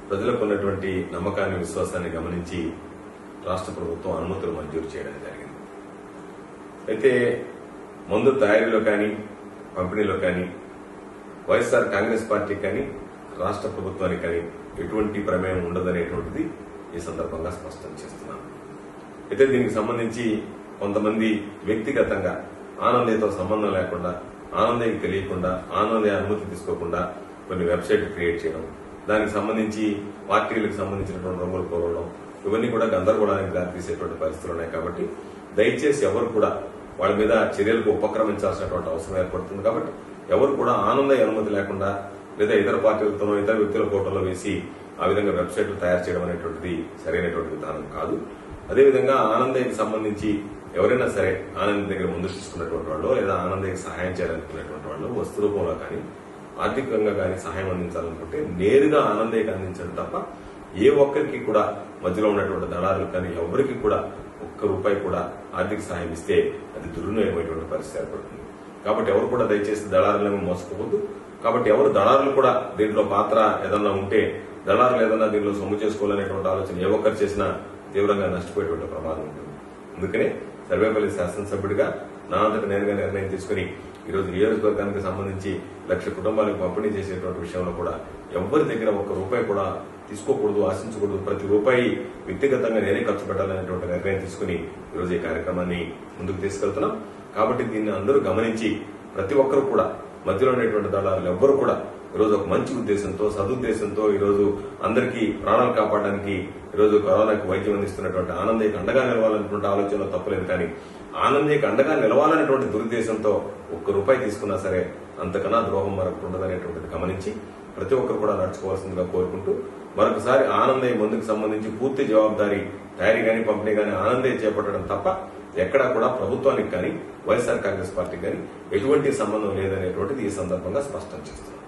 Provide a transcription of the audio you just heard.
ప్రజలకు ఉన్నటువంటి నమ్మకాన్ని విశ్వాసాన్ని గమనించి రాష్ట్ర ప్రభుత్వం అనుమతులు మంజూరు చేయడం జరిగింది అయితే మందు తయారీలో కానీ పంపిణీలో కానీ వైఎస్ఆర్ కాంగ్రెస్ పార్టీ కానీ రాష్ట్ర ప్రభుత్వానికి కానీ ఎటువంటి ప్రమేయం ఉండదనేటువంటిది ఈ సందర్భంగా స్పష్టం చేస్తున్నాను అయితే దీనికి సంబంధించి కొంతమంది వ్యక్తిగతంగా ఆనందయ్యతో సంబంధం లేకుండా ఆనందయ్యకి తెలియకుండా ఆనందయ్య అనుమతి తీసుకోకుండా కొన్ని వెబ్సైట్ క్రియేట్ చేయడం దానికి సంబంధించి పార్టీలకు సంబంధించినటువంటి రంగులు కోరడం ఇవన్నీ కూడా గందరగోళానికి దారితీసేటువంటి పరిస్థితులు ఉన్నాయి కాబట్టి దయచేసి ఎవరు కూడా వాళ్ళ మీద చర్యలకు ఉపక్రమించాల్సినటువంటి అవసరం ఏర్పడుతుంది కాబట్టి ఎవరు కూడా ఆనందయ్య అనుమతి లేకుండా లేదా ఇతర పార్టీలతోనో ఇతర వ్యక్తుల ఫోటోలో వేసి ఆ విధంగా వెబ్సైట్లు తయారు చేయడం అనేటువంటిది సరైనటువంటి విధానం కాదు అదేవిధంగా ఆనందయ్యకి సంబంధించి ఎవరైనా సరే ఆనంద్ దగ్గర ముందు తీసుకున్నటువంటి వాళ్ళు లేదా ఆనందయ్యకి సహాయం చేయాలనుకునేటువంటి వాళ్ళు వస్తు రూపంలో కానీ ఆర్థికంగా కానీ సహాయం అందించాలనుకుంటే నేరుగా ఆనందయ్యకి అందించడం తప్ప ఏ ఒక్కరికి కూడా మధ్యలో ఉన్నటువంటి దళారులు కానీ ఎవరికి కూడా ఒక్క రూపాయి కూడా ఆర్థిక సహాయం ఇస్తే అది దుర్వినియోగమైనటువంటి పరిస్థితి ఏర్పడుతుంది కాబట్టి ఎవరు కూడా దయచేసి దళారులను మోసపోవద్దు కాబట్టి ఎవరు దళారులు కూడా దీంట్లో పాత్ర ఏదన్నా ఉంటే దళారులు ఏదన్నా దీంట్లో సొమ్ము చేసుకోవాలనేటువంటి ఆలోచన ఏ ఒక్కరు చేసినా తీవ్రంగా నష్టపోయేటువంటి ప్రమాదం ఉంటుంది అందుకనే సర్వేపల్లి శాసనసభ్యుడిగా నా అంతట నేరుగా నిర్ణయం తీసుకుని ఈరోజు నియోజకవర్గానికి సంబంధించి లక్ష కుటుంబాలకు పంపిణీ చేసేటువంటి విషయంలో కూడా ఎవరి దగ్గర ఒక్క రూపాయి కూడా తీసుకోకూడదు ఆశించకూడదు ప్రతి రూపాయి వ్యక్తిగతంగా నేనే ఖర్చు పెట్టాలనేటువంటి నిర్ణయం తీసుకుని ఈరోజు ఈ కార్యక్రమాన్ని ముందుకు తీసుకెళ్తున్నాం కాబట్టి దీన్ని అందరూ గమనించి ప్రతి ఒక్కరు కూడా మధ్యలో ఉండేటువంటి దళారులు ఎవ్వరు కూడా ఈరోజు ఒక మంచి ఉద్దేశంతో సదుద్దేశంతో ఈరోజు అందరికీ ప్రాణాలు కాపాడడానికి ఈరోజు కరోనాకు వైద్యం అందిస్తున్నటువంటి ఆనందయ్యకి అండగా నిలవాలన్నటువంటి ఆలోచన తప్పలేదు కానీ ఆనందయ్యకి అండగా నిలవాలనేటువంటి దురుద్దేశంతో ఒక్క రూపాయి తీసుకున్నా సరే అంతకన్నా ద్రోహం మరొకటి ఉండదనేటువంటిది గమనించి ప్రతి ఒక్కరు కూడా నడుచుకోవాల్సిందిగా కోరుకుంటూ మరొకసారి ఆనందయ్య ముందుకు సంబంధించి పూర్తి జవాబుదారీ తయారీ కానీ పంపిణీ కానీ ఆనందయ్య చేపట్టడం తప్ప ఎక్కడా కూడా ప్రభుత్వానికి కానీ వైఎస్ఆర్ కాంగ్రెస్ పార్టీకి కానీ ఎటువంటి సంబంధం లేదనేటువంటిది ఈ సందర్భంగా స్పష్టం చేస్తున్నాం